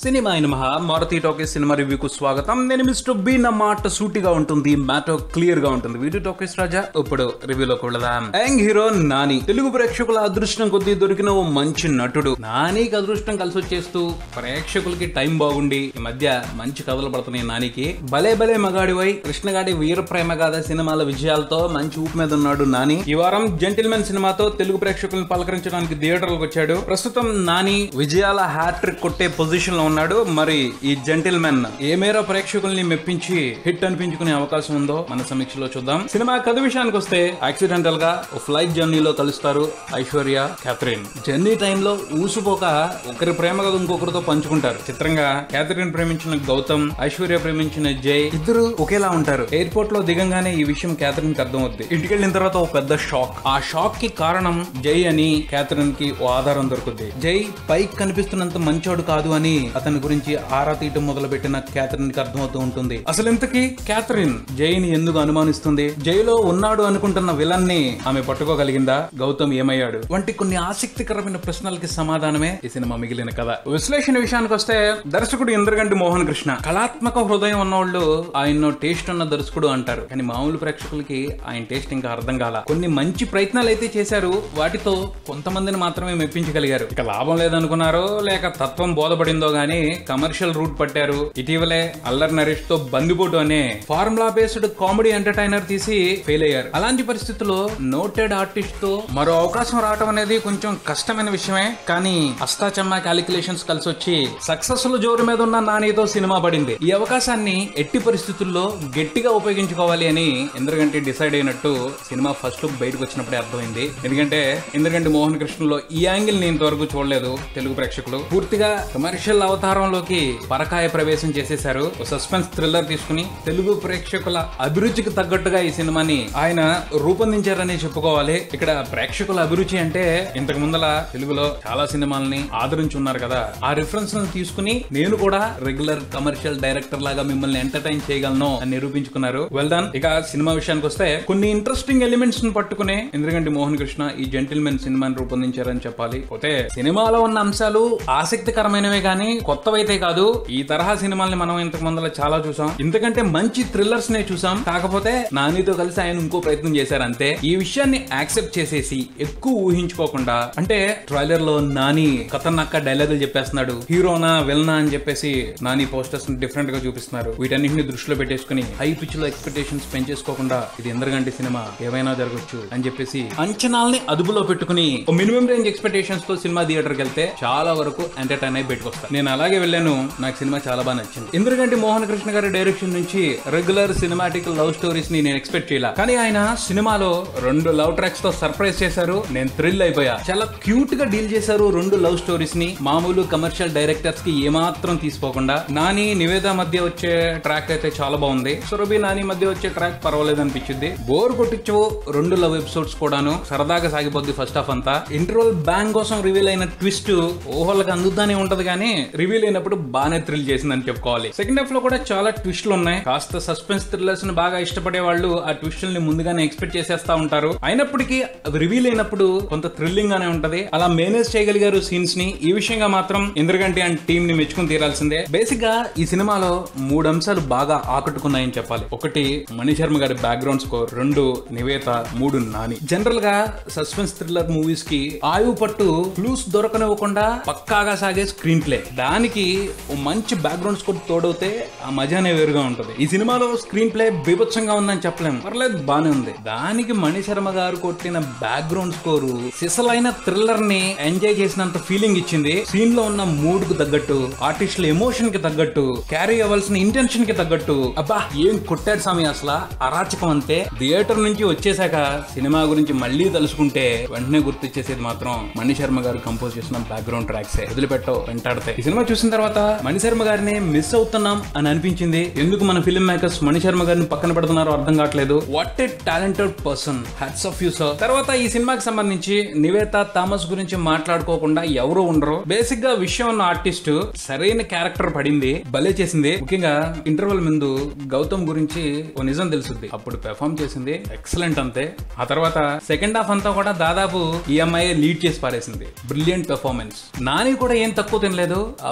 cinema అయిన మహా Maruti talkies cinema రివ్యూకు స్వాగతం నేను మిస్టర్ బి నా మాట సూటిగా ఉంటుంది మ్యాటో క్లియర్ గా ఉంటుంది వీడియో టాకీస్ రాజా ఇప్పుడు రివ్యూలోకి వెళదాం యంగ్ హీరో నాని తెలుగు ప్రేక్షకుల అదృష్టం కొద్దీ దొరికిన ఓ మంచి నటుడు నానికి అదృష్టం కలిసి వచ్చేస్తూ ప్రేక్షకులకి టైం బాగుండి ఈ మధ్య మంచి కథలు పడుతున్నాయి నానికి భలే భలే మగాడివై కృష్ణగాడి వీర ప్రేమ గాథ సినిమాల విజయాలతో మంచి ఊపు మీద ఉన్నాడు నాని ఈ వారం జెంటిల్మెన్ సినిమాతో తెలుగు ప్రేక్షకులను పలకరించడానికి థియేటర్లకు వచ్చాడు ప్రస్తుతం నాని విజయాల హ్యాట్రిక్ కొట్టే పొజిషన్ లో ఉన్నాడు మరి ఈ జెంటిల్మెన్ ఏ మేర ప్రేక్షకుల్ని మెప్పించి హిట్ అనిపించుకునే అవకాశం ఉందో మన సమీక్షలో చూద్దాం సినిమా కథ విషయానికి వస్తే యాక్సిడెంటల్ గా ఓ ఫ్లైట్ జర్నీలో కలుస్తారు ఐశ్వర్య క్యాథరిన్ జర్నీ టైంలో ఊసిపోక ఒకరి ప్రేమ కథ ఇంకొకరితో పంచుకుంటారు చిత్రంగా క్యాథరిన్ ప్రేమించిన గౌతమ్ ఐశ్వర్య ప్రేమించిన జై ఇద్దరు ఒకేలా ఉంటారు ఎయిర్పోర్ట్ లో దిగంగానే ఈ విషయం క్యాథరిన్ కి అర్థమవుద్ది ఇంటికి వెళ్ళిన తర్వాత ఒక పెద్ద షాక్ ఆ షాక్ కి కారణం జై అని క్యాథరిన్ కి ఓ ఆధారం దొరుకుద్ది జై పైకి కనిపిస్తున్నంత మంచోడు కాదు అని అతని గురించి ఆరా తీయటం మొదలు పెట్టిన క్యాథరిన్ కి అర్థమవుతూ ఉంటుంది అసలు ఇంతకీ క్యాథరిన్ జైని ఎందుకు అనుమానిస్తుంది జైలో ఉన్నాడు అనుకుంటున్న విలన్ ని ఆమె పట్టుకోగలిగిందా గౌతమ్ ఏమయ్యాడు వంటి కొన్ని ఆసక్తికరమైన ప్రశ్నలకి సమాధానమే ఈ సినిమా మిగిలిన కథ విశ్లేషణ విషయానికి వస్తే దర్శకుడు ఇంద్రగంటి మోహన్ కృష్ణ కళాత్మక హృదయం ఉన్నవాళ్ళు ఆయన టేస్ట్ ఉన్న దర్శకుడు అంటారు కానీ మామూలు ప్రేక్షకులకి ఆయన టేస్ట్ ఇంకా అర్థం కాల కొన్ని మంచి ప్రయత్నాలు అయితే చేశారు వాటితో కొంతమందిని మాత్రమే మెప్పించగలిగారు ఇక లాభం లేదనుకున్నారో లేక తత్వం బోధపడిందో గానీ కమర్షియల్ రూట్ పట్టారు ఇటీవలే అల్లర్ నరేష్ తో బందిపోటు అనే ఫార్ములా బేస్డ్ కామెడీ ఎంటర్టైనర్ తీసి ఫెయిల్ అయ్యారు అలాంటి పరిస్థితుల్లో నోటెడ్ ఆర్టిస్ట్ తో మరో అవకాశం రావడం అనేది కొంచెం కష్టమైన విషయమే కానీ అష్టాచమ్మ క్యాలిక్యులేషన్స్ కలిసి వచ్చి సక్సెస్ జోరు మీద ఉన్న నానితో సినిమా పడింది ఈ అవకాశాన్ని ఎట్టి పరిస్థితుల్లో గట్టిగా ఉపయోగించుకోవాలి అని ఇంద్రగంటి డిసైడ్ అయినట్టు సినిమా ఫస్ట్ లుక్ బయటకు వచ్చినప్పుడే అర్థమైంది ఎందుకంటే ఇంద్రగంటి మోహన్ కృష్ణలో ఈ యాంగిల్ నేను ఇంతవరకు చూడలేదు తెలుగు ప్రేక్షకులు పూర్తిగా కమర్షియల్ అవతారంలోకి పరకాయ ప్రవేశం చేసేశారు సస్పెన్స్ థ్రిల్లర్ తీసుకుని తెలుగు ప్రేక్షకుల అభిరుచికి తగ్గట్టుగా ఈ సినిమాని ఆయన రూపొందించారని చెప్పుకోవాలి ఇక్కడ ప్రేక్షకుల అభిరుచి అంటే ఇంతకు ముందల తెలుగులో చాలా సినిమాలని ఆదరించున్నారు కదా ఆ రిఫరెన్స్ తీసుకుని నేను కూడా రెగ్యులర్ కమర్షియల్ డైరెక్టర్ లాగా మిమ్మల్ని ఎంటర్టైన్ చేయగలను అని నిరూపించుకున్నారు వెల్ డన్ ఇక సినిమా విషయానికి వస్తే కొన్ని ఇంట్రెస్టింగ్ ఎలిమెంట్స్ ను పట్టుకునే ఎందుకంటే మోహన్ కృష్ణ ఈ జెంటిల్మెన్ సినిమాని రూపొందించారని చెప్పాలి పోతే సినిమాలో ఉన్న అంశాలు ఆసక్తికరమైనవే కానీ కొత్తవైతే కాదు ఈ తరహా సినిమాల్ని మనం ఇంతకు ముందర చాలా చూసాం ఇంతకంటే మంచి థ్రిల్లర్స్ నే చూసాం కాకపోతే నానితో కలిసి ఆయన ఇంకో ప్రయత్నం చేశారు అంతే ఈ విషయాన్ని యాక్సెప్ట్ చేసేసి ఎక్కువ ఊహించుకోకుండా అంటే ట్రైలర్ లో నాని ఖతర్నాక్ డైలాగులు చెప్పేస్తున్నాడు హీరోనా విలనా అని చెప్పేసి నాని పోస్టర్స్ డిఫరెంట్ గా చూపిస్తున్నారు వీటన్నింటిని దృష్టిలో పెట్టేసుకుని హై పిచ్ లో ఎక్స్పెక్టేషన్స్ పెంచేసుకోకుండా ఇది ఇంద్రగంటి సినిమా ఏమైనా జరగచ్చు అని చెప్పేసి అంచనాల్ని అదుపులో పెట్టుకుని మినిమం రేంజ్ ఎక్స్పెక్టేషన్స్ తో సినిమా థియేటర్కి వెళ్తే చాలా వరకు ఎంటర్టైన్ అయి బయటకు వస్తాను నేను అలాగే వెళ్ళాను నాకు సినిమా చాలా బాగా నచ్చింది ఎందుకంటే మోహన్ కృష్ణ గారి డైరెక్షన్ నుంచి రెగ్యులర్ సినిమాటిక్ లవ్ స్టోరీస్ ని నేను ఎక్స్పెక్ట్ చేయాల కానీ ఆయన సినిమాలో రెండు లవ్ ట్రాక్స్ తో సర్ప్రైజ్ చేశారు నేను థ్రిల్ అయిపోయా చాలా క్యూట్ గా డీల్ చేశారు రెండు లవ్ స్టోరీస్ ని మామూలు కమర్షియల్ డైరెక్టర్స్ కి ఏమాత్రం తీసుకోకుండా నాని నివేద మధ్య వచ్చే ట్రాక్ అయితే చాలా బాగుంది సురభి నాని మధ్య వచ్చే ట్రాక్ పర్వాలేదు అనిపించింది బోర్ కొట్టించు రెండు లవ్ ఎపిసోడ్స్ కూడాను సరదాగా సాగిపోద్ది ఫస్ట్ హాఫ్ అంతా ఇంటర్వల్ బ్యాంగ్ కోసం రివీల్ అయిన ట్విస్ట్ ఊహలకు అందుతానే ఉంటది కానీ రివీల్ అయినప్పుడు బాగానే థ్రిల్ చేసిందని చెప్పుకోవాలి సెకండ్ హాఫ్ లో కూడా చాలా ట్విస్ట్లు ఉన్నాయి కాస్త సస్పెన్స్ థ్రిల్లర్స్ ని బాగా ఇష్టపడే వాళ్ళు ఆ ట్విస్టుల్ని ముందుగానే ఎక్స్పెక్ట్ చేసేస్తా ఉంటారు అయినప్పటికీ అది రివీల్ అయినప్పుడు కొంత థ్రిల్లింగ్ గానే ఉంటది అలా మేనేజ్ చేయగలిగారు సీన్స్ ని ఈ విషయంగా మాత్రం ఇంద్రగంటి అండ్ టీమ్ ని మెచ్చుకుని తీరాల్సిందే బేసిక్ గా ఈ సినిమాలో మూడు అంశాలు బాగా ఆకట్టుకున్నాయని చెప్పాలి ఒకటి మణిశర్మ గారి బ్యాక్గ్రౌండ్ స్కోర్ రెండు నివేత మూడు నాని జనరల్ గా సస్పెన్స్ థ్రిల్లర్ మూవీస్ కి ఆయువు పట్టు క్లూస్ దొరకనివ్వకుండా పక్కాగా సాగే స్క్రీన్ ప్లే దానికి ఓ మంచి బ్యాక్గ్రౌండ్ స్కోర్ తోడవుతే ఆ మజానే వేరుగా ఉంటది ఈ సినిమాలో స్క్రీన్ ప్లే బీభత్సంగా ఉందని చెప్పలేము పర్లేదు బానే ఉంది దానికి మణిశర్మ గారు కొట్టిన బ్యాక్గ్రౌండ్ స్కోరు సిసలైన థ్రిల్లర్ ని ఎంజాయ్ చేసినంత ఫీలింగ్ ఇచ్చింది సీన్ లో ఉన్న మూడ్ కు తగ్గట్టు ఆర్టిస్టుల ఎమోషన్ కి తగ్గట్టు క్యారీ అవ్వాల్సిన ఇంటెన్షన్ కి తగ్గట్టు అబ్బా ఏం కొట్టాడు స్వామి అసలు అరాచకం అంతే థియేటర్ నుంచి వచ్చేసాక సినిమా గురించి మళ్ళీ తలుసుకుంటే వెంటనే గుర్తిచ్చేసేది మాత్రం మణిశర్మ గారు కంపోజ్ చేసిన బ్యాక్గ్రౌండ్ ట్రాక్స్ వదిలిపెట్టవు వెంటాడతాయి ఈ సినిమా చూసిన తర్వాత మణిశర్మ గారిని మిస్ అవుతున్నాం అని అనిపించింది ఎందుకు మన ఫిల్మ్ మేకర్స్ మణిశర్మ గారిని పక్కన పెడుతున్నారో అర్థం కావట్లేదు what a talented person hats off you sir తర్వాత ఈ సినిమాకి సంబంధించి నివేత థామస్ గురించి మాట్లాడుకోకుండా ఎవరు ఉండరు బేసిక్ గా విషయం ఉన్న ఆర్టిస్ట్ సరైన క్యారెక్టర్ పడింది భలే చేసింది ముఖ్యంగా ఇంటర్వెల్ ముందు గౌతమ్ గురించి ఓ నిజం తెలుసుద్ది అప్పుడు పెర్ఫామ్ చేసింది ఎక్సలెంట్ అంతే ఆ తర్వాత సెకండ్ హాఫ్ అంతా కూడా దాదాపు ఈ అమ్మాయి లీడ్ చేసి పారేసింది బ్రిలియంట్ పెర్ఫార్మెన్స్ నాని కూడా ఏం తక్కువ తినలేదు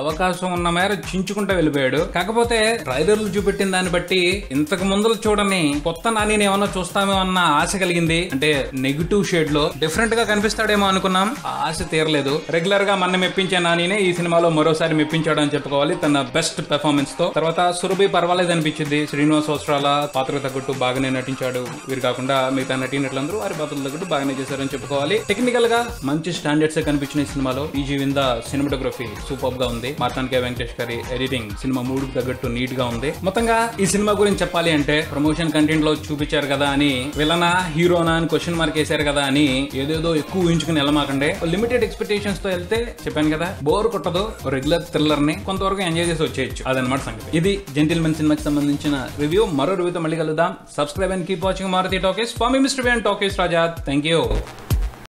అవకాశం ఉన్న మేర చించుకుంటూ వెళ్ళిపోయాడు కాకపోతే ట్రైలర్లు చూపెట్టిన దాన్ని బట్టి ఇంతకు ముందు చూడని కొత్త నానిని ఏమన్నా చూస్తామో అన్న ఆశ కలిగింది అంటే నెగిటివ్ షేడ్ లో డిఫరెంట్ గా కనిపిస్తాడేమో అనుకున్నాం ఆ ఆశ తీరలేదు రెగ్యులర్ గా మన మెప్పించే నానినే ఈ సినిమాలో మరోసారి మెప్పించాడు అని చెప్పుకోవాలి తన బెస్ట్ పెర్ఫార్మెన్స్ తో తర్వాత సురభి పర్వాలేదు అనిపించింది శ్రీనివాస్ వస్త్రాల పాత్ర తగ్గట్టు బాగానే నటించాడు వీరు కాకుండా మిగతా నటీనటులందరూ వారి పాత్రలు తగ్గట్టు బాగానే చేశారని చెప్పుకోవాలి టెక్నికల్ గా మంచి స్టాండర్డ్స్ కనిపించిన ఈ సినిమాలో ఈ జీవింద సినిమాటోగ్రఫీ సూపర్ గా ఉంది మార్తాన్ కే వెంకటేష్ గారి ఎడిటింగ్ సినిమా మూడుకు తగ్గట్టు నీట్ గా ఉంది మొత్తంగా ఈ సినిమా గురించి చెప్పాలి అంటే ప్రమోషన్ కంటెంట్ లో చూపించారు కదా అని విలనా హీరోనా అని క్వశ్చన్ మార్క్ వేశారు కదా అని ఏదేదో ఎక్కువ ఊహించుకుని వెళ్ళమాకండి లిమిటెడ్ ఎక్స్పెక్టేషన్స్ తో వెళ్తే చెప్పాను కదా బోర్ కొట్టదు రెగ్యులర్ థ్రిల్లర్ ని కొంతవరకు ఎంజాయ్ చేసి వచ్చేయచ్చు అదనమాట సంగతి ఇది జెంటిల్మెన్ సినిమాకి సంబంధించిన రివ్యూ మరో రివ్యూతో మళ్ళీ కలుద్దాం subscribe and keep watching Maruthi talkies ఫామీ మిస్టర్ బియాన్ టాకీస్ రాజా థ్యాంక్ యూ